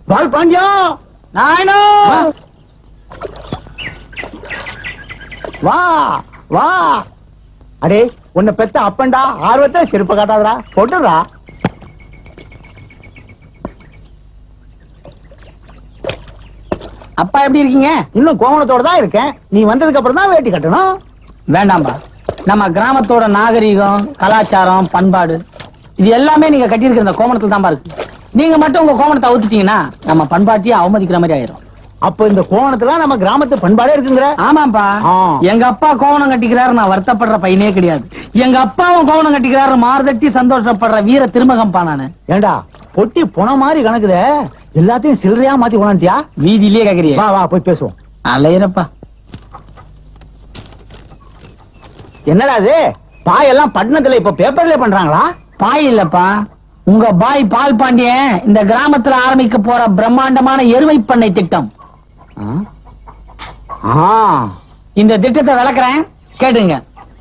பால் பாண்டியா நாயனோ வா வா அடே உன்னை பெத்த அப்பண்டா ஆர்வத்தை செருப்ப காட்டாதடா போட்டுடா அப்பா எப்படி இருக்கீங்க இன்னும் கோவணத்தோட தான் இருக்கேன் நீ வந்ததுக்கு அப்புறம் தான் வேட்டி கட்டணும் வேண்டாம்பா நம்ம கிராமத்தோட நாகரீகம் கலாச்சாரம் பண்பாடு இது எல்லாமே நீங்க கட்டியிருக்கிற இந்த கோமணத்துல தான் இருக்கு நீங்க மட்டும் உங்க கோமணத்தை அவுத்துட்டீங்கன்னா நம்ம பண்பாட்டையே அவமதிக்கிற மாதிரி ஆயிரும் அப்ப இந்த கோவணத்துல நம்ம கிராமத்து பண்பாடே இருக்குங்கிற ஆமாப்பா ஆ. எங்க அப்பா கோவணம் கட்டிக்கிறாரு நான் வருத்தப்படுற பையனே கிடையாது எங்க அப்பாவும் கோவணம் கட்டிக்கிறாரு மார்தட்டி சந்தோஷப்படுற வீர திருமகம்பா நானு ஏண்டா பொட்டி புன மாதிரி கணக்குதே எல்லாத்தையும் சில்லறையா மாத்தி கொண்டாண்டியா வீதியிலேயே கேக்குறிய வா வா போய் பேசுவோம் அலையிறப்பா என்னடா இது பாயெல்லாம் பட்டணத்துல இப்ப பேப்பர்ல பண்றாங்களா பாய் இல்லப்பா உங்க பாய் பால் பாண்டியன் இந்த கிராமத்துல ஆரம்பிக்க போற பிரம்மாண்டமான எருமை பண்ணை திட்டம் ஆ இந்த திட்டத்தை விளக்குறேன் கேட்டுங்க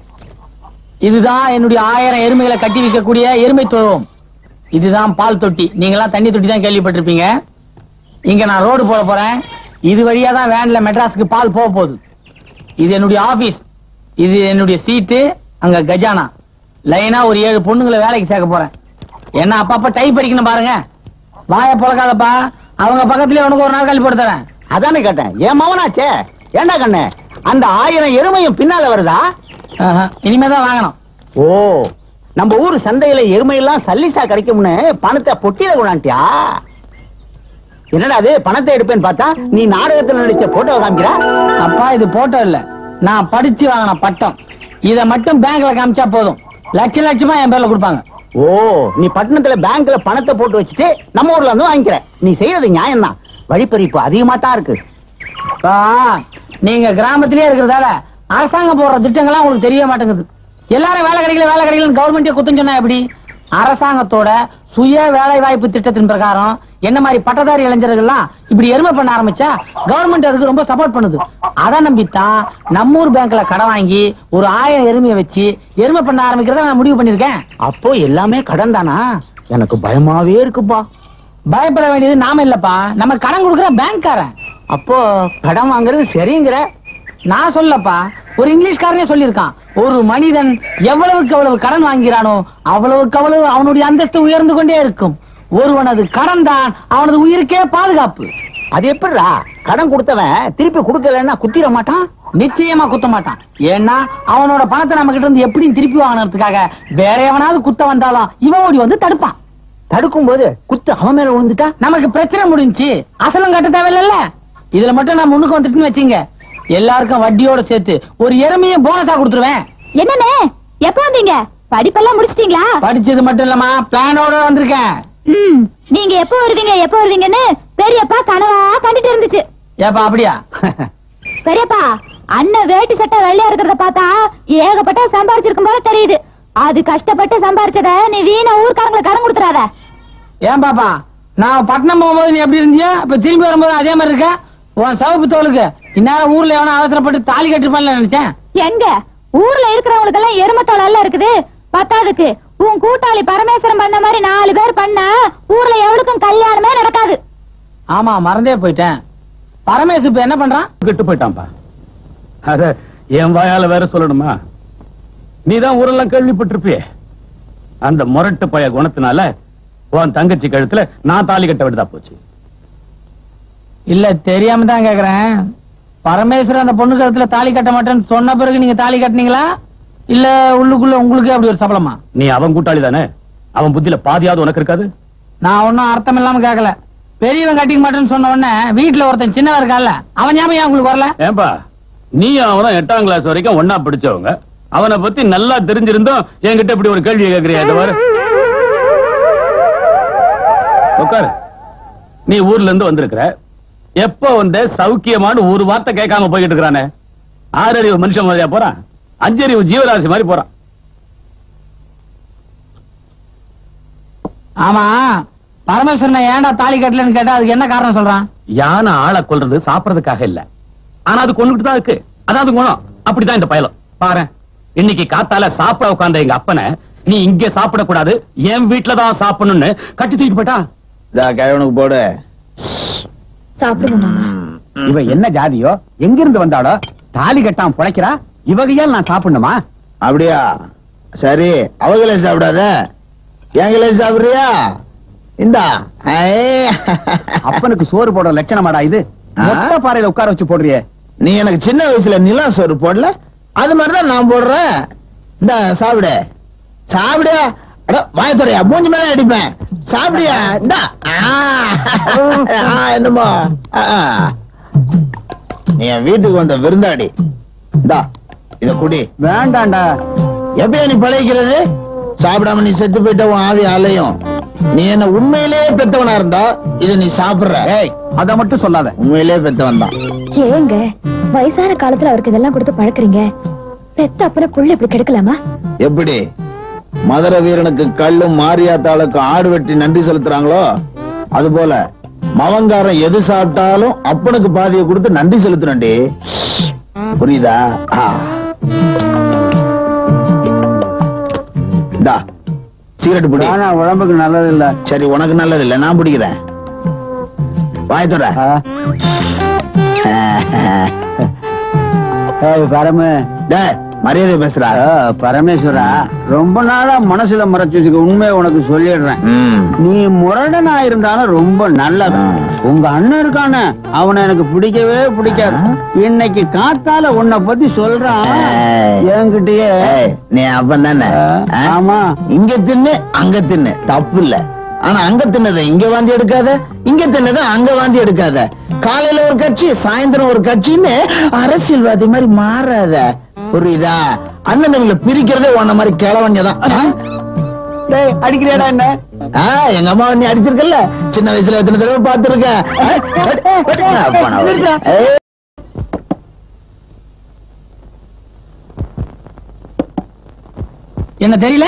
இதுதான் என்னுடைய ஆயிரம் எருமைகளை கட்டி வைக்கக்கூடிய எருமை தொழுவம் இதுதான் பால் தொட்டி நீங்களாம் தண்ணி தொட்டி தான் கேள்விப்பட்டிருப்பீங்க இங்க நான் ரோடு போட போறேன் இது வழியா தான் வேன்ல மெட்ராஸுக்கு பால் போக போகுது இது என்னுடைய ஆபீஸ் இது என்னுடைய சீட்டு அங்க கஜானா லைனா ஒரு ஏழு பொண்ணுங்களை வேலைக்கு சேர்க்க போறேன் என்ன அப்பப்ப டைப் அடிக்கணும் பாருங்க வாய பொழக்காதப்பா அவங்க பக்கத்துலயே உனக்கு ஒரு நாள் கல்வி போட்டு தரேன் அதானே கேட்டேன் ஏன் மவனாச்சே ஏண்டா கண்ணு அந்த ஆயிரம் எருமையும் பின்னால வருதா ஆஹா, இனிமேதான் வாங்கணும் ஓ நம்ம ஊர் சந்தையில எருமையெல்லாம் சல்லிசா கிடைக்கும்னு பணத்தை பொட்டியில கொண்டாண்டியா என்னடா அது பணத்தை எடுப்பேன்னு பார்த்தா நீ நாடகத்துல நடிச்ச போட்டோ காமிக்கிற அப்பா இது போட்டோ இல்ல நான் படிச்சு வாங்கின பட்டம் இத மட்டும் பேங்க்ல காமிச்சா போதும் லட்ச லட்சமா என் பேர்ல கொடுப்பாங்க ஓ நீ பட்டணத்துல பேங்க்ல பணத்தை போட்டு வச்சுட்டு நம்ம ஊர்ல வந்து வாங்கிக்கிற நீ செய்யறது நியாயம் தான் வழிப்பறிப்பு அதிகமா தான் இருக்கு அப்பா, நீங்க கிராமத்திலே இருக்கிறதால அரசாங்கம் போடுற திட்டங்கள்லாம் உங்களுக்கு தெரிய மாட்டேங்குது எல்லாரும் வேலை கிடைக்கல வேலை கிடைக்கல கவர்மெண்டே குத்தம் சொன்னா எப்படி அரசாங்கத்தோட சுய வேலை வாய்ப்பு திட்டத்தின் பிரகாரம் என்ன மாதிரி பட்டதாரி இளைஞர்கள்லாம் இப்படி எருமை பண்ண ஆரம்பிச்சா கவர்மெண்ட் அதுக்கு ரொம்ப சப்போர்ட் பண்ணுது அதை நம்பித்தான் நம்ம ஊர் பேங்க்ல கடன் வாங்கி ஒரு ஆயிரம் எருமையை வச்சு எருமை பண்ண ஆரம்பிக்கிறத நான் முடிவு பண்ணிருக்கேன் அப்போ எல்லாமே கடன் தானா எனக்கு பயமாவே இருக்குப்பா பயப்பட வேண்டியது நாம இல்லப்பா நம்ம கடன் கொடுக்கிற பேங்க்காரன் அப்போ கடன் வாங்குறது சரிங்கிற நான் சொல்லப்பா ஒரு இங்கிலீஷ்காரனே சொல்லியிருக்கான் ஒரு மனிதன் எவ்வளவுக்கு அவ்வளவு கடன் வாங்கிறானோ அவ்வளவுக்கு அவ்வளவு அவனுடைய அந்தஸ்து உயர்ந்து கொண்டே இருக்கும் ஒருவனது கடன் தான் அவனது உயிருக்கே பாதுகாப்பு அது எப்படிடா கடன் கொடுத்தவன் திருப்பி கொடுக்கலன்னா குத்திர மாட்டான் நிச்சயமா குத்த மாட்டான் ஏன்னா அவனோட பணத்தை நம்ம கிட்ட இருந்து எப்படியும் திருப்பி வாங்கினதுக்காக வேற எவனாவது குத்த வந்தாலும் இவன் ஓடி வந்து தடுப்பான் தடுக்கும் போது குத்து அவன் மேல விழுந்துட்டா நமக்கு பிரச்சனை முடிஞ்சுச்சு அசலும் கட்ட தேவையில்ல இதுல மட்டும் நான் முன்னுக்கு வந்துட்டுன்னு வச்சுங்க எல்லாருக்கும் வட்டியோட சேர்த்து ஒரு எருமையை போனஸா கொடுத்துருவேன் என்னண்ணே எப்ப வந்தீங்க படிப்பெல்லாம் முடிச்சிட்டீங்களா படிச்சது மட்டும் இல்லம்மா பிளானோட வந்திருக்கேன் ம் நீங்க எப்ப வருவீங்க எப்ப வருவீங்கன்னு பெரியப்பா கனவா கண்டுட்டு இருந்துச்சு ஏப்பா அப்படியா பெரியப்பா அண்ணன் வேட்டி சட்டை வெள்ளையா இருக்கிறத பார்த்தா ஏகப்பட்ட சம்பாரிச்சிருக்கும் போல தெரியுது அது கஷ்டப்பட்டு சம்பாரிச்சத நீ வீணா ஊர்க்காரங்களை கடன் கொடுத்துறாத ஏன் பாப்பா நான் பட்டணம் போகும்போது நீ எப்படி இருந்தியா இப்ப திரும்பி வரும்போது அதே மாதிரி இருக்க உன் சவப்பு தோலுக்கு இந்நேரம் ஊர்ல எவனா அவசரப்பட்டு தாலி கட்டிருப்பான்ல நினைச்சேன் எங்க ஊர்ல இருக்கிறவங்களுக்கு எல்லாம் எருமத்தோல் எல்லாம் இருக்குது பத்தாதுக்கு உன் கூட்டாளி பரமேஸ்வரன் பண்ண மாதிரி நாலு பேர் பண்ணா ஊர்ல எவளுக்கும் கல்யாணமே நடக்காது ஆமா மறந்தே போயிட்டேன் பரமேசு இப்ப என்ன பண்றான் கெட்டு போயிட்டான்பா அத என் வாயால வேற சொல்லணுமா நீதான் ஊரெல்லாம் கேள்விப்பட்டிருப்பியே அந்த முரட்டு பய குணத்தினால உன் தங்கச்சி கழுத்துல நான் தாலி கட்ட விடுதா போச்சு இல்ல தெரியாம தான் கேக்குறேன் பரமேஸ்வரன் அந்த பொண்ணு கழுத்துல தாலி கட்ட மாட்டேன்னு சொன்ன பிறகு நீங்க தாலி கட்டினீங்களா இல்ல உள்ளுக்குள்ள உங்களுக்கு அப்படி ஒரு சபலமா நீ அவன் கூட்டாளி தானே அவன் புத்தியில பாதியாவது உனக்கு இருக்காது நான் ஒன்னும் அர்த்தம் இல்லாம கேட்கல பெரியவன் கட்டிக்க மாட்டேன்னு சொன்ன உடனே வீட்டுல ஒருத்தன் சின்னவன் இருக்கான்ல அவன் ஞாபகம் ஏன் உங்களுக்கு வரல ஏன்பா நீ அவனும் எட்டாம் கிளாஸ் வரைக்கும் ஒன்னா படிச்சவங்க அவனை பத்தி நல்லா தெரிஞ்சிருந்தோம் என்கிட்ட இப்படி ஒரு கேள்வி கேக்குறியா இது பாரு உட்காரு நீ ஊர்ல இருந்து வந்திருக்கிற எப்ப வந்த சௌக்கியமான ஒரு வார்த்தை கேட்காம போய்கிட்டு இருக்கிறானே ஆறறிவு மனுஷன் மாதிரியா போறான் அஞ்சறிவு ஜீவராசி மாதிரி போறான் ஆமா பரமேஸ்வரனை ஏன்டா தாலி கட்டலன்னு கேட்டா அதுக்கு என்ன காரணம் சொல்றான் யானை ஆளை கொல்றது சாப்பிடறதுக்காக இல்ல ஆனா அது கொண்டுட்டு தான் இருக்கு அதாவது குணம் அப்படிதான் இந்த பயலம் பாரு இன்னைக்கு காத்தால சாப்பிட உட்கார்ந்த எங்க அப்பனை நீ இங்க சாப்பிடக்கூடாது என் வீட்டுல தான் சாப்பிடணும்னு கட்டி தூக்கிட்டு போயிட்டான் கிழவனுக்கு போடு சாப்பிடுங்க மாமா இவ என்ன ஜாதியோ எங்கிருந்து வந்தாளோ தாலி கட்டாம புழைக்கிறா இவகையால் நான் சாப்பிடணுமா அப்படியா சரி அவங்களே சாப்பிடாத எங்களே சாப்பிடுறியா இந்தா ஐ. அப்பனுக்கு சோறு போடுற லட்சணமாடா இது ஆ? மொட்டை பாறையில உட்கார வச்சு போடுறியே நீ எனக்கு சின்ன வயசுல நிலா சோறு போடல அது மாதிரிதான் நான் போடுறேன் இந்த சாப்பிடு சாப்பிடு அட, வாய துறையா மூஞ்சி மேல அடிப்பேன் சாப்பிடியா இந்தா ஆ. ஆ, என்னமோ ஆ, ஆ. நீ என் வீட்டுக்கு வந்த விருந்தாடி இந்தா இத குடி வேண்டாண்டா எப்பயா நீ பழகிக்கிறது சாப்பிடாம நீ செத்து போயிட்ட உன் ஆவி அலையும் நீ என்ன உண்மையிலேயே பெத்தவனா இருந்தா இத நீ சாப்பிடுற ஏய் அத மட்டும் சொல்லாத உண்மையிலேயே பெத்தவன் தான் ஏங்க வயசான காலத்துல அவருக்கு இதெல்லாம் கொடுத்து பழக்கறீங்க பெத்த அப்புற புள்ள இப்படி கெடுக்கலாமா எப்படி மதுர வீரனுக்கு கல்லும் மாரியாத்தாளுக்கு ஆடு வெட்டி நன்றி செலுத்துறாங்களோ அது போல மவங்காரன் எது சாப்பிட்டாலும் அப்பனுக்கு பாதியை கொடுத்து நன்றி செலுத்துறேன்டி புரியுதா ஆ. இந்தா சிகரெட் பிடி ஆனா உடம்புக்கு நல்லது இல்ல சரி உனக்கு நல்லது இல்ல நான் பிடிக்கிறேன் வாயத்தோட பரம டேய் மரியாதை பேசுறா பரமேஸ்வரா ரொம்ப நாளா மனசுல மறைச்சு வச்சுக்க உண்மையை உனக்கு சொல்லிடுறேன் ம். நீ முரடனா இருந்தாலும் ரொம்ப நல்லது ஆ. உங்க அண்ணன் இருக்கானே அவனை எனக்கு பிடிக்கவே பிடிக்காது இன்னைக்கு காத்தால உன்னை பத்தி சொல்றான் ஏய். என்கிட்டயே ஏய், நீ அப்பன் தானே ஆ, ஆமா. இங்க தின்னு அங்க தின்னு தப்பு இல்ல ஆனா அங்க தின்னதை இங்க வாந்தி எடுக்காத இங்க தின்னதை அங்க வாந்தி எடுக்காத காலையில ஒரு கட்சி சாயந்தரம் ஒரு கட்சின்னு அரசியல்வாதி மாதிரி மாறாத புரியுதா அண்ணன் தம்பில பிரிக்கிறதே உன்ன மாதிரி கிளவஞ்சதான் டேய், அடிக்கிறியாடா என்ன ஆ, எங்க அம்மா நீ அடிச்சிருக்கல சின்ன வயசுல எத்தனை தடவை பாத்துருக்கேன் என்ன தெரியல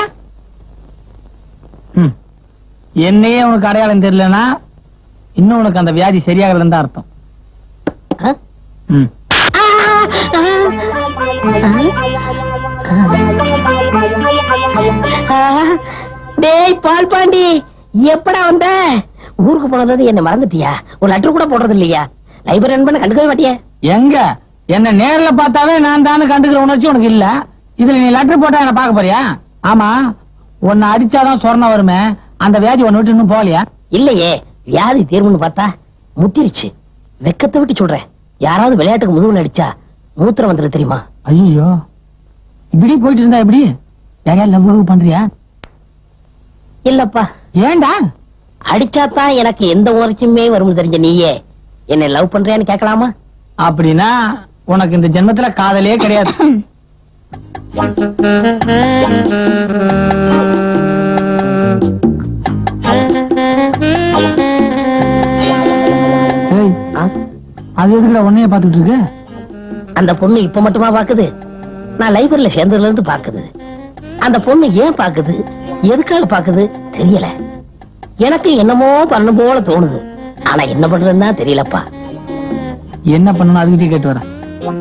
ம். என்னையே உனக்கு அடையாளம் தெரியலனா இன்னும் உனக்கு அந்த வியாதி சரியாகலன்னு தான் அர்த்தம் ம். டேய் பால் பாண்டி எப்படா வந்த ஊருக்கு போனது என்ன மறந்துட்டியா ஒரு லெட்டர் கூட போடுறது இல்லையா லைப்ரரி ரன் பண்ண கண்டுக்கவே மாட்டியா எங்க என்ன நேர்ல பார்த்தாவே நான் தானே கண்டுக்கிற உணர்ச்சி உனக்கு இல்ல இதுல நீ லெட்டர் போட்டா என்ன பார்க்க போறியா ஆமா உன்னை அடிச்சாதான் சொர்ணம் வருமே அந்த வியாதி உன்னை விட்டு இன்னும் போகலையா இல்லையே வியாதி தீர்வுன்னு பார்த்தா முத்திருச்சு வெக்கத்தை விட்டு சொல்றேன் யாராவது விளையாட்டுக்கு முதுகுல அடிச்சா மூத்திரம் வந்துரு தெரியுமா ஐயோ இப்படி போயிட்டு இருந்தா எப்படி யாரையா லவ் பண்றியா இல்லப்பா ஏன்டா அடிச்சாதான் எனக்கு எந்த உணர்ச்சியுமே வரும் தெரிஞ்ச நீயே என்ன லவ் பண்றியான்னு கேட்கலாமா அப்படின்னா உனக்கு இந்த ஜென்மத்துல காதலே கிடையாது ஏய், ஆ? அது எதுக்குடா உன்னைய பாத்துட்டு இருக்கு அந்த பொண்ணு இப்ப மட்டுமா பாக்குது நான் லைப்ரரியில சேர்ந்ததுல இருந்து பாக்குது அந்த பொண்ணு ஏன் பாக்குது எதுக்காக பாக்குது தெரியல எனக்கு என்னமோ பண்ணும் போல தோணுது ஆனா என்ன பண்றதுன்னு தான் தெரியலப்பா என்ன பண்ணணும் அதுக்கிட்டே கேட்டு வரேன்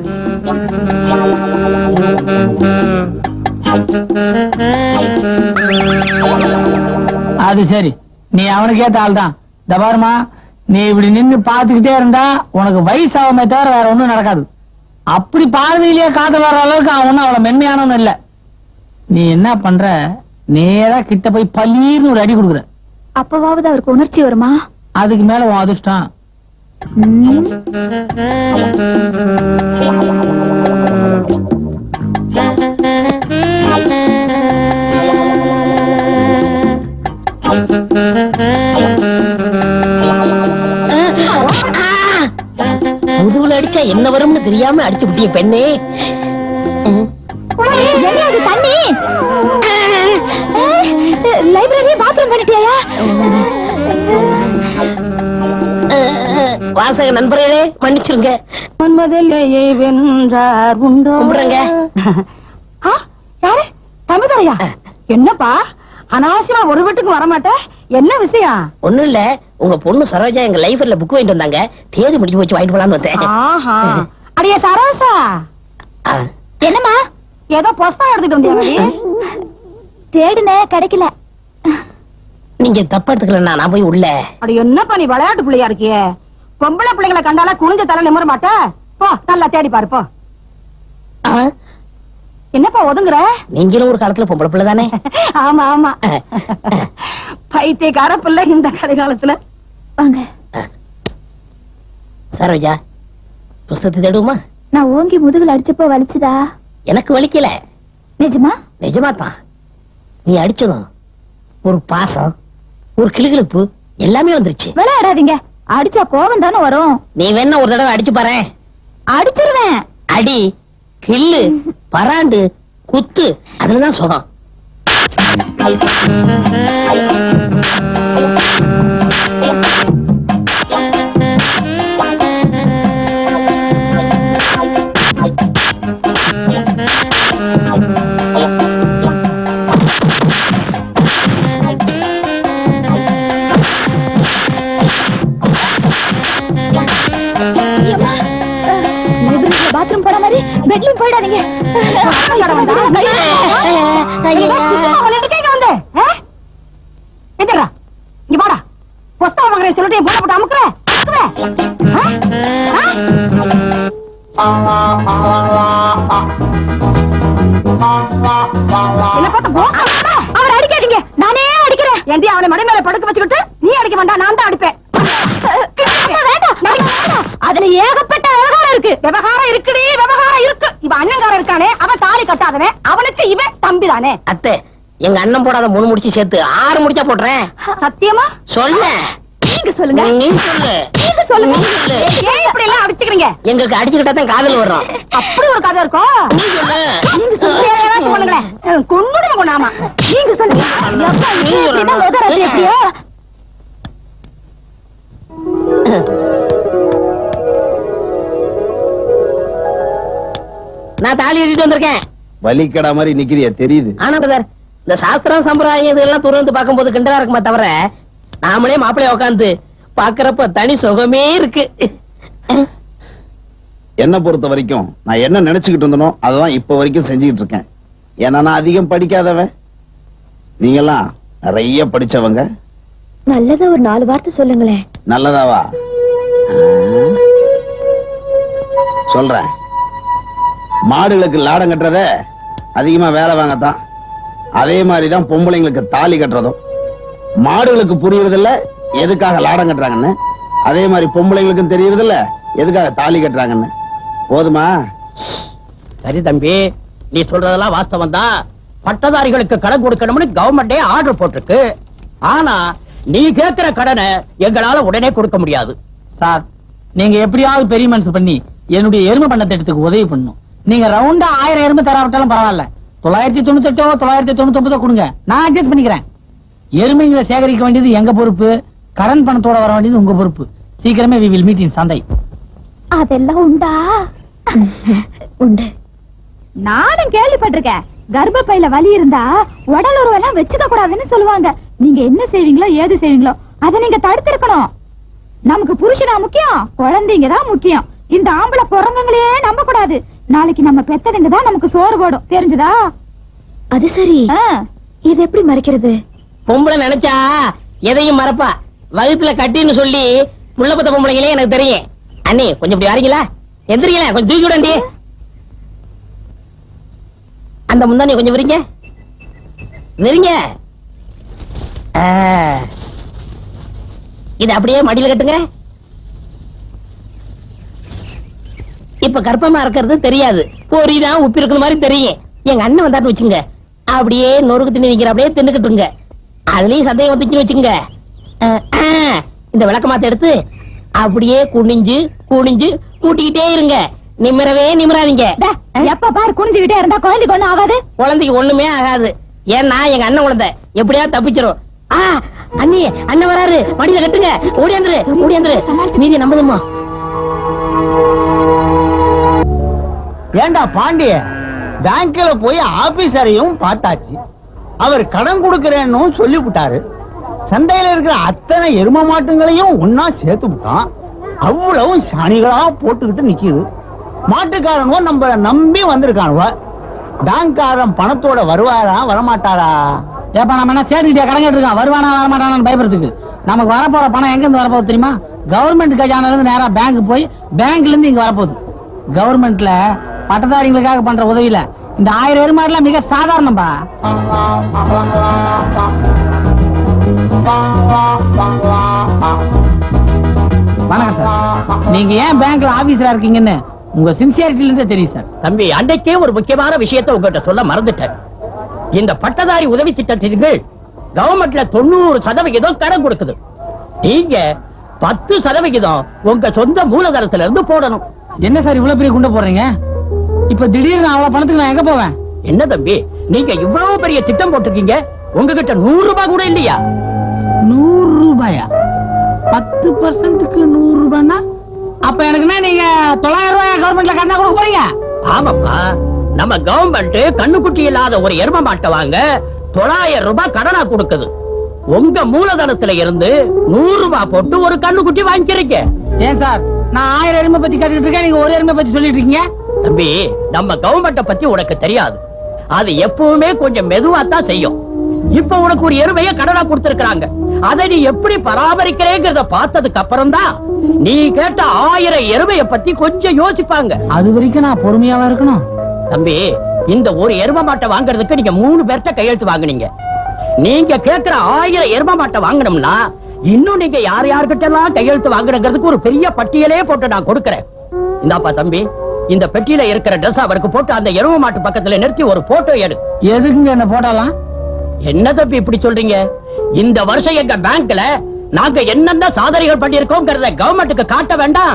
அது சரி நீ அவனுக்கு ஏத்த ஆள் தான் இந்த பாருமா நீ இப்படி நின்னு பாத்துக்கிட்டே இருந்தா உனக்கு வயசாகாம தவிர வேற ஒண்ணும் நடக்காது அப்படி பார்வையிலேயே காதல் வர அளவுக்கு அவன் ஒண்ணும் அவ்வளவு மென்மையானவன் இல்ல நீ என்ன பண்ற நேரா கிட்ட போய் பல்லீர்னு ஒரு அடி கொடுக்குற அப்பவாவது அவருக்கு உணர்ச்சி வருமா அதுக்கு மேல உன் அதிர்ஷ்டம் ம். முதுகுல அடிச்சா என்ன வரும்னு தெரியாம அடிச்சு விட்டிய பெண்ணே ம். என்ன அது தண்ணி லைப்ரரி பாத்ரூம் பண்ணிட்டியா வாசக நண்பர்களே மன்னிச்சிருங்க மன்மதிலேயே வென்றார் உண்டோ கும்பிடுறேங்க. ஆ, யாரு தமிழ்தாரையா என்னப்பா அனாவசியமா ஒரு வீட்டுக்கு வரமாட்ட என்ன விஷயம் ஒண்ணும் இல்ல உங்க பொண்ணு சரோஜா எங்க லைஃப்ல புக் வாங்கிட்டு வந்தாங்க தேதி முடிஞ்சு போச்சு வாங்கிட்டு போலான்னு வந்தேன் ஆஹா அடியே சரோசா ஆ. என்னம்மா ஏதோ புஸ்தகம் எடுத்துட்டு வந்தியா தேடுன கிடைக்கல நீங்க தப்பா எடுத்துக்கல நான் போய் உள்ள அடி என்னப்பா நீ விளையாட்டு பிள்ளையா இருக்கியே பொம்பளை பிள்ளைங்களை கண்டால குனிஞ்ச தலை நிமிர மாட்ட போ நல்லா தேடி பாரு போ ஆ, என்னப்பா ஒதுங்குற நீங்களும் ஒரு காலத்துல பொம்பளை பிள்ளை தானே ஆமா ஆமா பைத்தியக்கார பிள்ளை இந்த கடைகாலத்துல வாங்க சரோஜா புஸ்தகத்தை தேடுமா நான் ஓங்கி முதுகுல அடிச்சப்போ வலிச்சுதா எனக்கு வலிக்கல நிஜமா நிஜமா தான் நீ அடிச்சதும் ஒரு பாசம் ஒரு கிளுகிளுப்பு எல்லாமே வந்துருச்சு விளையாடாதீங்க அடிச்சா கோவம் தானே வரும் நீ வேணா ஒரு தடவை அடிச்சு பாரு அடிச்சிருவேன் அடி கில்லு பராண்டு குத்து அதுலதான் சுகம் பாத்ரூம் போன மாதிரி பெட்லயும் போயிடாதீங்க வந்து எதிரா இங்க வாடா புஸ்தகம் வாங்குறேன் சொல்லிட்டு என் பொண்ணை போட்டு அமுக்குற அமுக்குற? ஆ? ஆ? என்ன பார்த்து போக்கா? அவர் அடிக்காதீங்க நானே அடிக்கிறேன் ஏண்டி அவனை மடை மேல படுக்க வச்சுக்கிட்டு நீ அடிக்க வேண்டாம் நான் தான் அடிப்பேன் அப்பா, வேண்டாம் நான் வேண்டாம். அதுல ஏகப்பட்ட விவகாரம் இருக்கு விவகாரம் இருக்குடி விவகாரம் இருக்கு இவன் அண்ணங்காரன் இருக்கானே அவன் தாலி கட்டாதவன் அவனுக்கு இவன் தம்பி தானே அத்தை எங்க அண்ணன் போடாத மூணு முடிச்சு சேர்த்து ஆறு முடிச்சா போடுறேன் சத்தியமா சொல்ல நீங்க சொல்லுங்க நீ சொல்லு நீங்க சொல்லுங்க நீ சொல்லு. ஏன் இப்படி எல்லாம் அடிச்சுக்கிறீங்க எங்களுக்கு அடிச்சுக்கிட்டா தான் காதல் வரும் அப்படி ஒரு கதை இருக்கும் நீ சொல்லு நீங்க சொல்லி ஏதாச்சும் பண்ணுங்களேன் கொண்டுடுங்க கொண்டாமா நீங்க சொல்லுங்க எப்பா, நீ இது சொல்லணும். இப்படிதான் விவகாரம் எப்படியோ நான் தாலி எழுதிட்டு வந்திருக்கேன் வலிக்கடா மாதிரி நிக்கிறிய தெரியுது ஆனா பிரதர் இந்த சாஸ்திரம் சம்பிரதாயம் இதெல்லாம் துறந்து பார்க்கும்போது கிண்டலா இருக்குமா தவிர நாமளே மாப்பிள்ளைய உட்காந்து பாக்குறப்ப தனி சுகமே இருக்கு என்ன பொறுத்த வரைக்கும் நான் என்ன நினைச்சுக்கிட்டு இருந்தனோ அதான் இப்ப வரைக்கும் செஞ்சுக்கிட்டு இருக்கேன் ஏன்னா நான் அதிகம் படிக்காதவன் நீங்கெல்லாம் நிறைய படிச்சவங்க நல்லதா ஒரு நாலு வார்த்தை சொல்லுங்களேன் நல்லதாவா ஆ. சொல்றேன் மாடுகளுக்கு லாடம் கட்டுறத அதிகமா வேலை வாங்கத்தான் அதே மாதிரிதான் பொம்பளைங்களுக்கு தாலி கட்டுறதும் மாடுகளுக்கு புரியறது இல்ல எதுக்காக லாடம் கட்டுறாங்கன்னு அதே மாதிரி பொம்பளைங்களுக்கும் தெரியறது இல்ல எதுக்காக தாலி கட்டுறாங்கன்னு போதுமா சரி தம்பி நீ சொல்றதெல்லாம் வாஸ்தவம் தான் பட்டதாரிகளுக்கு கடன் கொடுக்கணும்னு கவர்மெண்டே ஆர்டர் போட்டிருக்கு ஆனா நீ கேட்கிற கடனை எங்களால உடனே கொடுக்க முடியாது சார் நீங்க எப்படியாவது பெரிய மனசு பண்ணி என்னுடைய எருமை பண்ண திட்டத்துக்கு உதவி பண்ணும் நீங்க ரவுண்டா ஆயிரம் எருமை தராவிட்டாலும் பரவாயில்ல தொள்ளாயிரத்தி தொண்ணூத்தி எட்டோ தொள்ளாயிரத்தி தொண்ணூத்தி ஒன்பதோ கொடுங்க நான் அட்ஜஸ்ட் பண்ணிக்கிறேன் எருமைகளை சேகரிக்க வேண்டியது எங்க பொறுப்பு கடன் பணத்தோட வர வேண்டியது உங்க பொறுப்பு சீக்கிரமே வி வில் மீட் இன் சந்தை அதெல்லாம் உண்டா உண்டு நானும் கேள்விப்பட்டிருக்கேன் கர்ப்பப்பையில வலி இருந்தா உடல் உருவெல்லாம் வச்சுக்க கூடாதுன்னு சொல்லுவாங்க நீங்க என்ன செய்வீங்களோ ஏது செய்வீங்களோ அதை நீங்க தடுத்திருக்கணும் நமக்கு புருஷனா முக்கியம் குழந்தைங்க தான் முக்கியம் இந்த ஆம்பளை குரங்குங்களே நம்ப கூடாது நாளைக்கு நம்ம பெத்ததுங்க தான் நமக்கு சோறு போடும் தெரிஞ்சுதா அது சரி இது எப்படி மறைக்கிறது பொம்பளை நினைச்சா எதையும் மறப்பா வகுப்புல கட்டின்னு சொல்லி முள்ள பத்த பொம்பளைங்களே எனக்கு தெரியும் அண்ணி கொஞ்சம் இப்படி வரீங்களா எந்திரிங்களா கொஞ்சம் தூக்கி விடண்டி அந்த முந்தானி கொஞ்சம் விரிங்க விரிங்க ஆ. இது அப்படியே மடியில கட்டுங்க இப்ப கர்ப்பமா இருக்கிறது தெரியாது பொரிதான் உப்பு இருக்கிற மாதிரி தெரியும் எங்க அண்ணன் வந்தாட்டு வச்சுங்க அப்படியே நொறுக்கு தின்னு வைக்கிற அப்படியே தின்னுக்கிட்டுங்க அதுலயும் சந்தேகம் வந்துச்சுன்னு வச்சுங்க அஹ், அஹ், இந்த விளக்கமாத்த எடுத்து அப்படியே குனிஞ்சு குனிஞ்சு கூட்டிக்கிட்டே இருங்க நிமிரவே நிமிராதீங்க டே, எப்ப பாரு குனிஞ்சுக்கிட்டே இருந்தா குழந்தைக்கு ஒண்ணும் ஆகாது குழந்தைக்கு ஒண்ணுமே ஆகாது ஏன்னா எங்க அண்ணன் குழந்தை எப்படியாவது தப்பிச்சிரும் ஆ அண்ணி அண்ணன் வராரு மடியில கட்டுங்க ஓடியாந்துரு ஓடியாந்துரு மீதி நம்பதுமா ஏண்டா பாண்டிய பேங்க்ல போய் ஆபீசரையும் பார்த்தாச்சு அவர் கடன் கொடுக்கறேன்னு சொல்லி விட்டாரு சந்தையில இருக்கிற அத்தனை எரும மாட்டுங்களையும் ஒன்னா சேர்த்து விட்டான் அவ்வளவு சனிகளா போட்டுக்கிட்டு நிக்குது மாட்டுக்காரனுவோ நம்ம நம்பி வந்திருக்கானுவ பேங்க்காரன் பணத்தோட வருவாரா வரமாட்டாரா ஏப்பா நம்ம என்ன சேர்த்துக்கிட்டே கடன் கேட்டிருக்கான் வருவானா வரமாட்டானு பயப்படுறதுக்கு நமக்கு வரப்போற பணம் எங்க இருந்து வரப்போகுது தெரியுமா கவர்மெண்ட் கஜானால இருந்து நேரா பேங்க் போய் பேங்க்ல இருந்து இங்க வரப்போகுது கவர்மெண்ட்ல பட்டதாரிகளுக்காக பண்ற உதவியில இந்த ஆயிரம் எருமாடுலாம் மிக சாதாரணம்பா வணக்கம் சார் நீங்க ஏன் பேங்க்ல ஆபீசரா இருக்கீங்கன்னு உங்க சின்சியாரிட்டில இருந்தே தெரியும் சார் தம்பி அன்றைக்கே ஒரு முக்கியமான விஷயத்தை உங்ககிட்ட சொல்ல மறந்துட்டேன் இந்த பட்டதாரி உதவி திட்டத்தின் கீழ் கவர்மெண்ட்ல தொண்ணூறு சதவிகிதம் கடன் கொடுக்குது நீங்க பத்து சதவிகிதம் உங்க சொந்த மூலதனத்துல இருந்து போடணும் என்ன சார் இவ்வளவு பெரிய குண்டை போடுறீங்க இப்ப திடீர்னு அவ்வளவு பணத்துக்கு நான் எங்க போவேன் என்ன தம்பி நீங்க இவ்வளவு பெரிய திட்டம் போட்டிருக்கீங்க உங்ககிட்ட நூறு ரூபாய் கூட இல்லையா நூறு ரூபாயா பத்து பர்சன்ட்டுக்கு நூறு ரூபாய்னா அப்ப எனக்குன்னா நீங்க தொள்ளாயிரம் ரூபாய் கவர்மெண்ட்ல கண்ணா கொடுக்க போறீங்க ஆமாப்பா நம்ம கவர்மெண்ட் கண்ணுக்குட்டி இல்லாத ஒரு எரும மாட்டை வாங்க தொள்ளாயிரம் ரூபாய் கடனா கொடுக்குது உங்க மூலதனத்துல இருந்து நூறு ரூபாய் போட்டு ஒரு கண்ணுக்குட்டி வாங்கிக்கிறீங்க ஏன் சார் நான் ஆயிரம் எருமை பத்தி கேட்டுட்டு இருக்கேன் நீங்க ஒரு எருமை பத்தி சொல்லிட்டு இருக்கீங்க தம்பி நம்ம கவர்மெண்ட பத்தி உனக்கு தெரியாது அது எப்பவுமே கொஞ்சம் மெதுவா தான் செய்யும் இப்ப உனக்கு ஒரு எருமைய கடனா கொடுத்திருக்காங்க அதை நீ எப்படி பராமரிக்கிறேங்கிறத பார்த்ததுக்கு அப்புறம் தான் நீ கேட்ட ஆயிரம் எருமைய பத்தி கொஞ்சம் யோசிப்பாங்க அது வரைக்கும் நான் பொறுமையாவா இருக்கணும் தம்பி இந்த ஒரு எரும மாட்டை வாங்குறதுக்கு நீங்க மூணு பேர்ட்ட கையெழுத்து வாங்குனீங்க நீங்க கேக்குற ஆயிரம் எரும மாட்டை வாங்கணும்னா இன்னும் நீங்க யார் யார்கிட்ட எல்லாம் கையெழுத்து வாங்குறதுக்கு ஒரு பெரிய பட்டியலே போட்டு நான் கொடுக்கறேன் இந்தாப்பா தம்பி இந்த பெட்டியில இருக்கிற ட்ரெஸ் அவருக்கு போட்டு அந்த எரும மாட்டு பக்கத்துல நிறுத்தி ஒரு போட்டோ எடு எதுக்குங்க என்ன போடலாம் என்ன தம்பி இப்படி சொல்றீங்க இந்த வருஷம் எங்க பேங்க்ல நாங்க என்னென்ன சாதனைகள் பண்ணிருக்கோங்கிறத கவர்மெண்ட்டுக்கு காட்ட வேண்டாம்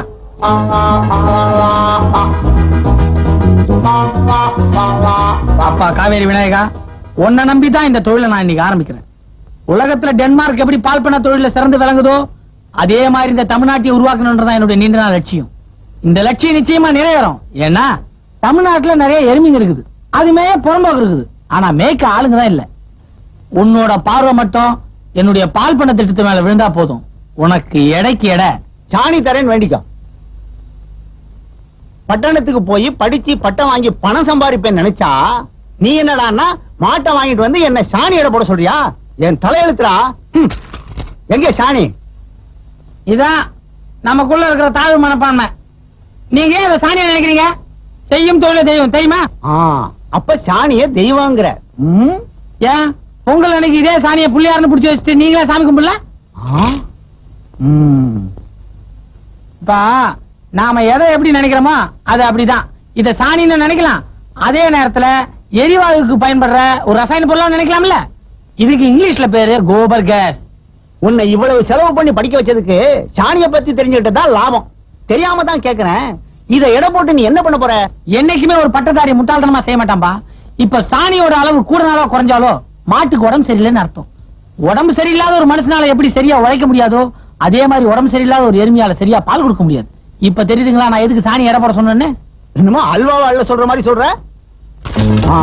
அப்பா காவேரி விநாயகா உன்னை நம்பி தான் இந்த தொழிலை நான் இன்னைக்கு ஆரம்பிக்கிறேன் உலகத்துல டென்மார்க் எப்படி பால் பண்ண தொழில சிறந்து விளங்குதோ அதே மாதிரி இந்த தமிழ்நாட்டை உருவாக்கணும்ன்றதான் என்னுடைய நீண்ட நாள் லட்சியம் இந்த லட்சியம் நிச்சயமா நிறைவேறும் ஏன்னா தமிழ்நாட்டுல நிறைய எருமைங்க இருக்குது அதுமே புறம்போக்கு இருக்குது ஆனா மேய்க்க ஆளுங்க தான் இல்ல உன்னோட பார்வை மட்டும் என்னுடைய பால் பண்ண திட்டத்து மேல விழுந்தா போதும் உனக்கு எடைக்கு எடை சாணி தரேன் வேண்டிக்கோ பட்டணத்துக்கு போய் படிச்சு பட்டம் வாங்கி பணம் சம்பாதிப்பேன்னு நினைச்சா நீ என்னடான்னா மாட்டை வாங்கிட்டு வந்து என்ன சாணி எடை போட சொல்றியா என் தலையெழுத்துறா ஹம். எங்க சாணி இதான் நமக்குள்ள இருக்கிற தாழ்வு மனப்பான்மை நீங்க ஏன் இதை சாணியா நினைக்கிறீங்க செய்யும் தொழில தெய்வம் தெரியுமா ஆ, அப்ப சாணிய தெய்வங்கிற ம்? ஏன் பொங்கல் அன்னைக்கு இதே சாணியை புள்ளியாருன்னு புடிச்சு வச்சுட்டு நீங்களே சாமி கும்பிடல ஆ? ம். இப்ப நாம எதை எப்படி நினைக்கிறோமோ அது அப்படிதான் இத சாணின்னு நினைக்கலாம் அதே நேரத்துல எரிவாயுக்கு பயன்படுற ஒரு ரசாயன பொருளா நினைக்கலாம்ல இதுக்கு இங்கிலீஷ்ல பேரு கோபர் கேஸ் உன்னை இவ்வளவு செலவு பண்ணி படிக்க வச்சதுக்கு சாணிய பத்தி தெரிஞ்சுக்கிட்டு தான் லாபம் தெரியாம தான் கேக்குறேன் இத எடை போட்டு நீ என்ன பண்ண போற என்னைக்குமே ஒரு பட்டதாரி முட்டாள்தனமா செய்ய மாட்டான்பா இப்ப சாணியோட அளவு கூடனாலோ குறைஞ்சாலோ மாட்டுக்கு உடம்பு சரியில்லைன்னு அர்த்தம் உடம்பு சரியில்லாத ஒரு மனுஷனால எப்படி சரியா உழைக்க முடியாதோ அதே மாதிரி உடம்பு சரியில்லாத ஒரு எருமையால சரியா பால் கொடுக்க முடியாது இப்ப தெரியுதுங்களா நான் எதுக்கு சாணி எடை போட சொன்னேன்னு என்னமோ அல்வாவா அள்ள சொல்ற மாதிரி சொல்ற ஆ.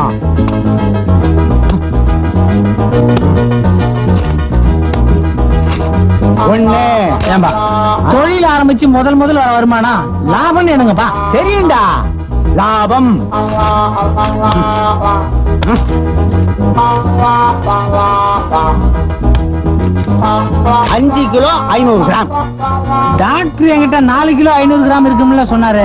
ஒண்ணு ஏன்பா தொழில் ஆரம்பிச்சு முதல் முதல் வர வருமானம் லாபம்னு என்னங்கப்பா தெரியும்டா லாபம் அஞ்சு கிலோ ஐநூறு கிராம் டாக்டர் என்கிட்ட நாலு கிலோ ஐநூறு கிராம் இருக்கும்ல சொன்னாரு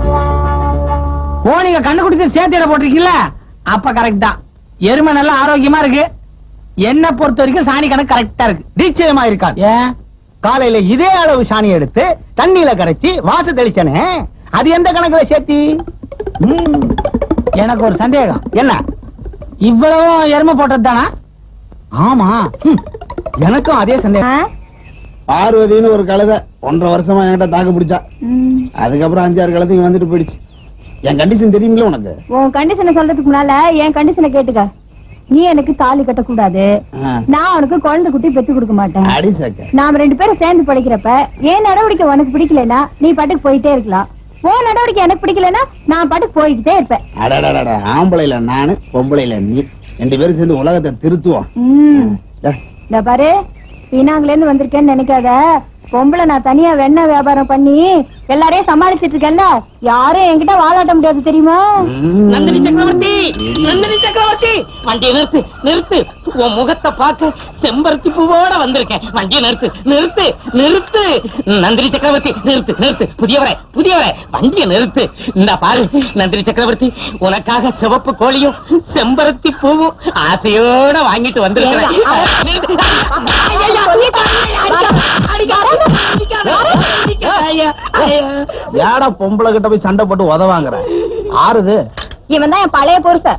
ஓ நீங்க கண்ணு குடிச்சு சேர்த்து எடை போட்டிருக்கீங்களா அப்ப கரெக்ட் தான் எருமை நல்லா ஆரோக்கியமா இருக்கு என்ன பொறுத்த வரைக்கும் சாணி கணக்கு கரெக்டா இருக்கு நிச்சயமா இருக்காது ஏன் காலையில இதே அளவு சாணி எடுத்து தண்ணியில கரைச்சி வாச தெளிச்சனே அது எந்த கணக்குல சேர்த்தி ம், எனக்கு ஒரு சந்தேகம் என்ன இவ்வளவு எருமை போட்டது தானா ஆமா ம், எனக்கும் அதே சந்தேகம் பார்வதின்னு ஒரு கழுதை ஒன்றரை வருஷமா என்கிட்ட தாக்கு பிடிச்சா அதுக்கப்புறம் அஞ்சாறு கழுதைங்க வந்துட்டு போயிடுச்சு என் கண்டிஷன் தெரியுங்களா உனக்கு உன் கண்டிஷனை சொல்றதுக்கு முன்னால என் கண்டிஷனை கேட்டுக்க நீ எனக்கு தாலி கட்ட கூடாது ஆ. நான் உனக்கு குழந்தை குட்டி பெத்து கொடுக்க மாட்டேன் அடி சாக்க நாம ரெண்டு பேரும் சேர்ந்து படிக்கிறப்ப என் நடவடிக்கை உனக்கு பிடிக்கலனா நீ பாட்டுக்கு போயிட்டே இருக்கலாம் உன் நடவடிக்கை எனக்கு பிடிக்கலனா நான் பாட்டுக்கு போய்கிட்டே இருப்பேன் அடடடட ஆம்பளைல நானு பொம்பளைல நீ ரெண்டு பேரும் சேர்ந்து உலகத்தை திருத்துவோம் ம். டே, இந்த பாரு பீனாங்குல இருந்து வந்திருக்கேன்னு நினைக்காத பொம்பளை நான் தனியா வெண்ணெய் வியாபாரம் பண்ணி எல்லாரையும் சமாளிச்சிட்டு இருக்கேன்ல யாரும் என்கிட்ட வாழாட்ட முடியாது தெரியுமா நந்தினி சக்கரவர்த்தி நந்தினி சக்கரவர்த்தி வண்டியை நிறுத்து நிறுத்து உன் முகத்தை பார்க்க செம்பருத்தி பூவோட வந்திருக்கேன் வண்டியை நிறுத்து நிறுத்து நிறுத்து நந்தினி சக்கரவர்த்தி நிறுத்து நிறுத்து புதியவரே புதியவரே வண்டியை நிறுத்து இந்த பாரு நந்தினி சக்கரவர்த்தி உனக்காக சிவப்பு கோழியும் செம்பருத்தி பூவும் ஆசையோட வாங்கிட்டு வந்திருக்கிறேன் நிறுத்து. ஐயா, அடிக்காத, அடிக்காத, அடிக்காத, ஐயா, ஐயா. ஏடா பொம்பளை கிட்ட போய் சண்டை போட்டு உதவாங்கற ஆறுது இவன் தான் என் பழைய புருஷன்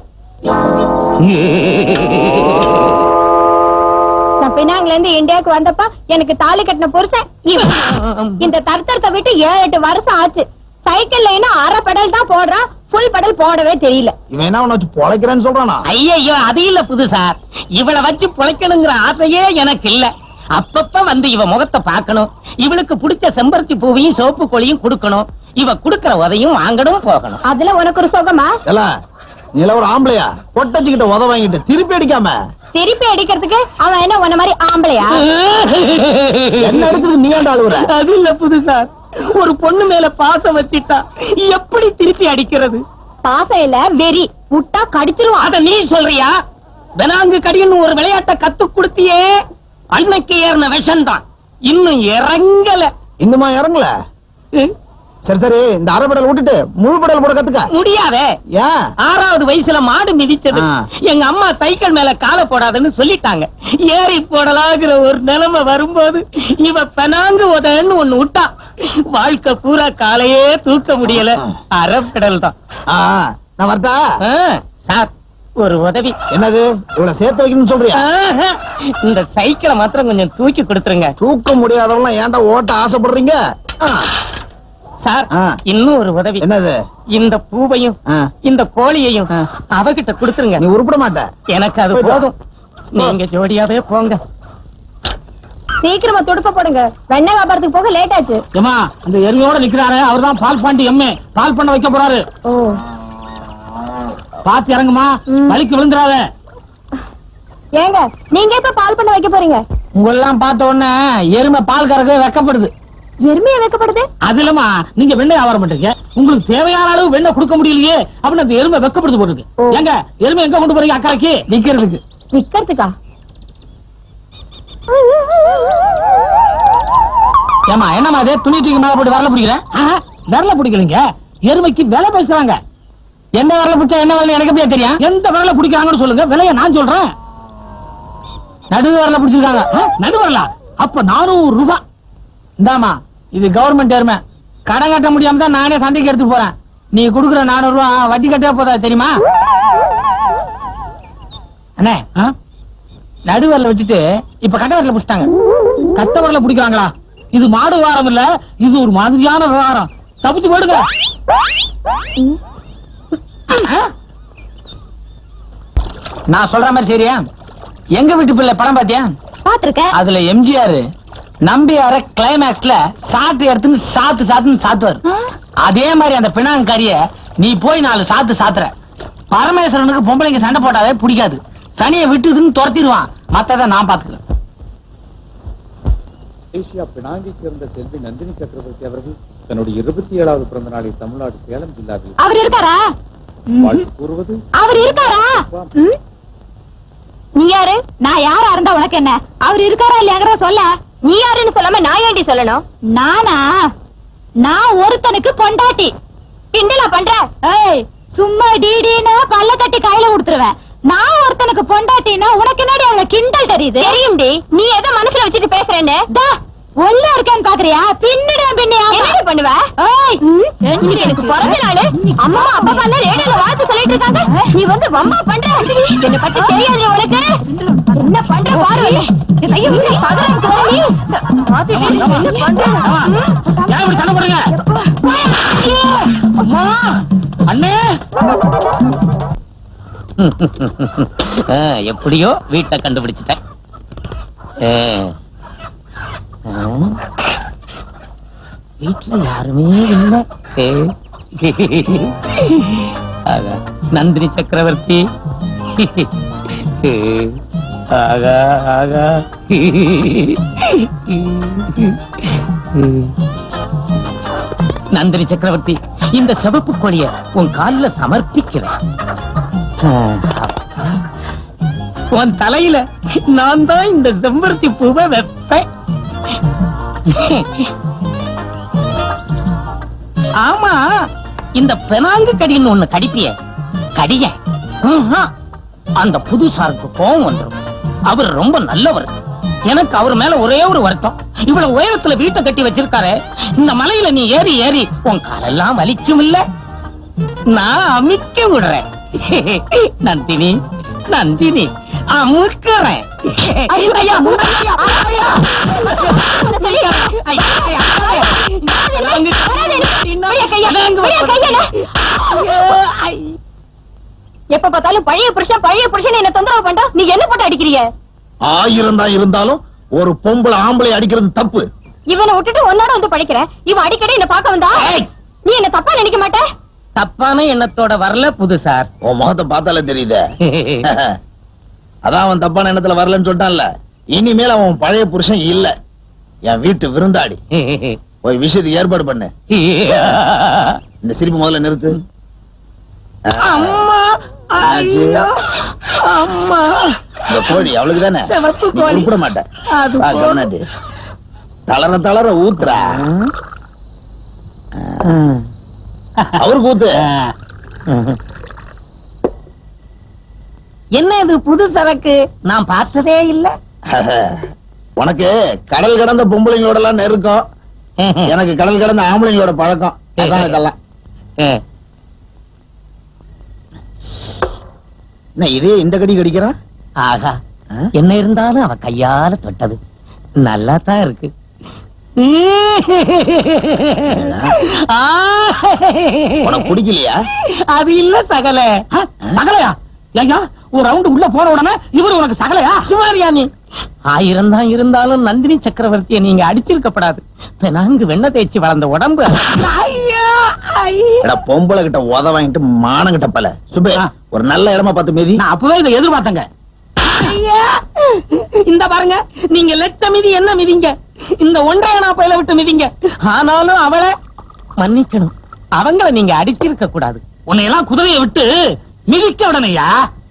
நான் பினாங்ல இருந்து இந்தியாவுக்கு வந்தப்ப எனக்கு தாலி கட்டின புருஷன் இவன் இந்த தர்த்தரத்தை விட்டு ஏழு எட்டு வருஷம் ஆச்சு சைக்கிள்ல இன்னும் அரை பெடல் தான் போடுறான் ஃபுல் பெடல் போடவே தெரியல இவன் என்ன உன்னை வச்சு பொழைக்கிறேன்னு சொல்றானா ஐயையோ அது இல்ல புதுசா இவளை வச்சு பிழைக்கணுங்கிற ஆசையே எனக்கு இல்ல அப்பப்ப வந்து இவ முகத்தை பார்க்கணும் இவளுக்கு பிடிச்ச செம்பருத்தி பூவையும் சோப்பு கோழியும் கொடுக்கணும் இவ குடுக்கற உதையும் வாங்கணும் போகணும் அதுல உனக்கு ஒரு சுகமா இல்ல நீல ஒரு ஆம்பளையா கொட்டச்சுக்கிட்ட உத வாங்கிட்டு திருப்பி அடிக்காம திருப்பி அடிக்கிறதுக்கு அவன் என்ன உன்ன மாதிரி ஆம்பளையா என்ன எடுக்குது நீ ஏன்டா அழுவுற அது இல்ல புதுசா ஒரு பொண்ணு மேல பாசம் வச்சிட்டா எப்படி திருப்பி அடிக்கிறது பாசம் இல்ல வெறி விட்டா கடிச்சிருவான் அத நீ சொல்றியா வெனாங்கு கடின்னு ஒரு விளையாட்டை கத்து கொடுத்தியே அன்னைக்கு ஏறின விஷம்தான் இன்னும் இறங்கல இன்னுமா இறங்கல சரி சரி இந்த அரை படல் விட்டுட்டு முழு படல் போட கத்துக்க முடியாதே ஏன் ஆறாவது வயசுல மாடு மிதிச்சது ஆ. எங்க அம்மா சைக்கிள் மேல காலை போடாதுன்னு சொல்லிட்டாங்க ஏறி போடலாங்கிற ஒரு நிலைமை வரும்போது இவ பெனாங்கு உதன்னு ஒண்ணு விட்டா வாழ்க்கை பூரா காலையே தூக்க முடியல அறப்படல் தான் ஆ, நான் வரட்டா ஆ, சார் ஒரு உதவி என்னது இவ்வளவு சேர்த்து வைக்கணும்னு சொல்றியா ஆஹா, இந்த சைக்கிளை மாத்திரம் கொஞ்சம் தூக்கி கொடுத்துருங்க தூக்க முடியாதவங்க ஏன்டா ஓட்ட ஆசைப்படுறீங்க ஆ, சார் ஆ. இன்னும் ஒரு உதவி என்னது இந்த பூவையும் ஆ, இந்த கோழியையும் அவகிட்ட கொடுத்துருங்க நீ உருப்பிட மாட்ட எனக்கு அது போயிட்டு வா. போதும் நீங்க ஜோடியாவே போங்க சீக்கிரமா துடுப்ப போடுங்க வெண்ணெய் வியாபாரத்துக்கு போக லேட் ஆச்சு ஏமா அந்த எருமையோட நிக்கிறாரு அவர்தான் பால் பாண்டி எம்ஏ பால் பண்ண வைக்க போறாரு ஓ பாத்து இறங்குமா ம். வலிக்கு விழுந்துடாத ஏங்க நீங்க எப்ப பால் பண்ண வைக்க போறீங்க உங்களெல்லாம் பார்த்த உடனே எருமை பால் கறக்க வெக்கப்படுது எருமையா வைக்கப்படுது அது இல்லம்மா நீங்க வெண்ணெய் வியாபாரம் பண்றீங்க உங்களுக்கு தேவையான அளவு வெண்ணெய் கொடுக்க முடியலையே அப்படின்னு அந்த எருமை வெக்கப்படுது போட்டுருக்கு ஓ. ஏங்க எருமை எங்க கொண்டு போறீங்க அக்காக்கு நிக்கிறதுக்கு விக்கிறதுக்கா ஏமா என்னம்மா அது துணி தூக்கி மேல போட்டு வரல பிடிக்கிறேன் விரல பிடிக்கலங்க எருமைக்கு விலை பேசுறாங்க எந்த விரல பிடிச்சா என்ன விலை எனக்கு எப்படியா தெரியும் எந்த விரல பிடிக்கிறாங்கன்னு சொல்லுங்க விலைய நான் சொல்றேன் நடு விரல பிடிச்சிருக்காங்க ஆ, நடு வரல அப்ப நானூறு ரூபாய் இந்தாமா இது கவர்மெண்ட் எருமை கடன் கட்ட முடியாம தான் நானே சந்தைக்கு எடுத்து போறேன் நீ குடுக்குற நானூறு ரூபாய் வட்டி கட்டவே போதா தெரியுமா அண்ணே ஆ? நடு வரல விட்டுட்டு இப்ப கட்ட வரல பிடிச்சிட்டாங்க கட்ட வரல பிடிக்கிறாங்களா இது மாடு வாரம் இல்ல இது ஒரு மாதிரியான விவகாரம் தப்பிச்சு போடுங்க ஆ? நான் சொல்ற மாதிரி சரியா எங்க வீட்டு பிள்ளை படம் பாத்தியா பாத்திருக்கேன் அதுல எம்ஜிஆர் நம்பியார கிளைமேக்ஸ்ல சாத்து எடுத்துன்னு சாத்து சாத்துன்னு சாத்துவார் அதே மாதிரி அந்த பினாங்கரிய நீ போய் நாலு சாத்து சாத்துற பரமேஸ்வரனுக்கு பொம்பளைங்க சண்டை போட்டாவே பிடிக்காது சனியை விட்டுதுன்னு துரத்திடுவான் மத்தத நான் பாத்துக்கிறேன் மலேசியா பினாங்கைச் சேர்ந்த செல்வி நந்தினி சக்கரவர்த்தி அவர்கள் தன்னுடைய இருபத்தி ஏழாவது பிறந்த நாளை தமிழ்நாடு சேலம் ஜில்லாவில் அவர் இருக்காரா வாழ்த்து கூறுவது அவர் இருக்காரா ம்? நீ யாரு நான் யாரா இருந்தா உனக்கு என்ன அவர் இருக்காரா இல்லையாங்கிற சொல்ல நீ யாருன்னு சொல்லாம நான் ஏண்டி சொல்லணும் நானா நான் ஒருத்தனுக்கு பொண்டாட்டி கிண்டலா பண்ற ஏய் சும்மா டிடின்னு பல்ல தட்டி கையில கொடுத்துருவேன் நான் ஒருத்தனுக்கு பொண்டாட்டினா உனக்கு என்னடி அவள கிண்டல் தெரியுது தெரியும்டி நீ எதை மனசுல வச்சுட்டு பேசுறேன்னு ஒல்ல இருக்கேன்னு பாக்குறியா பின்னிட பின்னியா என்ன பண்ணுவ ஏய் இன்னைக்கு எனக்கு பிறந்த நாளு அம்மா அப்பா எல்லாம் ரேடியோல வாழ்த்து சொல்லிட்டு இருக்காங்க நீ வந்து வம்பா பண்ற என்ன பத்தி தெரியாது உனக்கு என்ன பண்ற பாரு ஐயோ நீ பதறம் தோணி பாத்துட்டு என்ன பண்ற ஏன் இப்படி சண்டை போடுறீங்க அம்மா அண்ணே ஆ, எப்படியோ வீட்டை கண்டுபிடிச்சிட்டேன் ஆ. ஆ. வீட்டுல யாருமே இல்ல ஏ. ஆகா, நந்தினி சக்கரவர்த்தி ஆகா ஆகா நந்தினி சக்கரவர்த்தி இந்த சிவப்பு கொடிய உன் கால்ல சமர்ப்பிக்கிறேன் உன் தலையில நான் தான் இந்த செம்பருத்தி பூவை வைப்பேன் ஆமா இந்த பெனாங்கு கடின்னு ஒண்ணு கடிப்பிய கடிய ம்ஹும். அந்த புதுசாருக்கு கோவம் வந்துரும் அவர் ரொம்ப நல்லவர் எனக்கு அவர் மேல ஒரே ஒரு வருத்தம் இவ்வளவு உயரத்துல வீட்டை கட்டி வச்சிருக்காரு இந்த மலையில நீ ஏறி ஏறி உன் காலெல்லாம் வலிக்கும் இல்ல நான் அமிக்க விடுறேன் நந்தினி நந்தினி அமுக்கிறேன் ஐயா, ஐயா, ஐயா, ஐயா. ஐயா, ஐயா, ஐயா. எப்ப பார்த்தாலும் பழைய புருஷன் பழைய புருஷன் என்ன தொந்தரவு பண்றோம் நீ என்ன போட்டு அடிக்கிறிய ஆயிரம் தான் இருந்தாலும் ஒரு பொம்பளை ஆம்பளை அடிக்கிறது தப்பு இவனை விட்டுட்டு உன்னோட வந்து படிக்கிறேன் இவன் அடிக்கடி என்ன பார்க்க வந்தா ஏய். நீ என்ன தப்பா நினைக்க மாட்ட தப்பான எண்ணத்தோட வரல புதுசார் உன் முகத்தை பார்த்தாலே தெரியுதே அதான் அவன் தப்பான எண்ணத்துல வரலன்னு சொல்லிட்டான்ல இனிமேல் அவன் பழைய புருஷன் இல்ல என் வீட்டு விருந்தாடி போய் விஷயத்துக்கு ஏற்பாடு பண்ணு இந்த சிரிப்பு முதல்ல நிறுத்து அம்மா ஐயோ அம்மா இந்த கோழி அவளுக்கு தானே சிவப்பு நீ கோழி. உருப்பிட மாட்ட அது வா, போதும். கவனாட்டி. தளர தளர ஊத்துறா அவருக்கு ஊத்து என்ன இது புது சரக்கு நான் பார்த்ததே இல்ல உனக்கு கடல் கடந்த பொம்பளைங்களோட எல்லாம் நெருக்கம் எனக்கு கடல் கடந்த ஆம்பளைங்களோட பழக்கம் அதான் இதெல்லாம் என்ன இதே இந்த கடி கடிக்கிறான் ஆகா என்ன இருந்தாலும் அவ கையால தொட்டது நல்லா தான் இருக்கு ஆ. உனக்கு பிடிக்கலையா அது இல்ல சகல சகலையா ஐயா ஒரு ரவுண்டு உள்ள போன உடனே இவரு உனக்கு சகலையா சுமாரியா நீ ஆயிரம் தான் இருந்தாலும் நந்தினி சக்கரவர்த்தியை நீங்க அடிச்சிருக்கப்படாது நான்கு வெண்ண தேய்ச்சி வளர்ந்த உடம்பு ஐயா, ஐயா. எடா பொம்பளை கிட்ட உத வாங்கிட்டு மானம் கிட்ட பல சுபே ஆ. ஒரு நல்ல இடமா பார்த்து மீதி நான் அப்பவே இதை எதிர்பார்த்தங்க ஐயா. இந்த பாருங்க நீங்க லட்ச மிதி என்ன மிதிங்க இந்த ஒன்றைய நான் பயில விட்டு மிதிங்க ஆனாலும் அவளை மன்னிக்கணும் அவங்கள நீங்க அடிச்சிருக்க கூடாது உன்னை எல்லாம் குதிரையை விட்டு மிதிக்க உடனேயா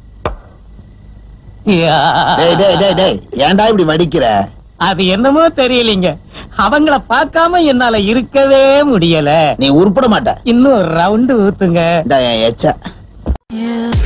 ஐயா. டேய் டேய் டேய் டேய் ஏன்டா இப்படி வடிக்கிற அது என்னமோ தெரியலீங்க அவங்கள பார்க்காம என்னால இருக்கவே முடியல நீ உருப்பட மாட்ட இன்னும் ரவுண்டு ஊத்துங்க இந்தா என் எச்ச You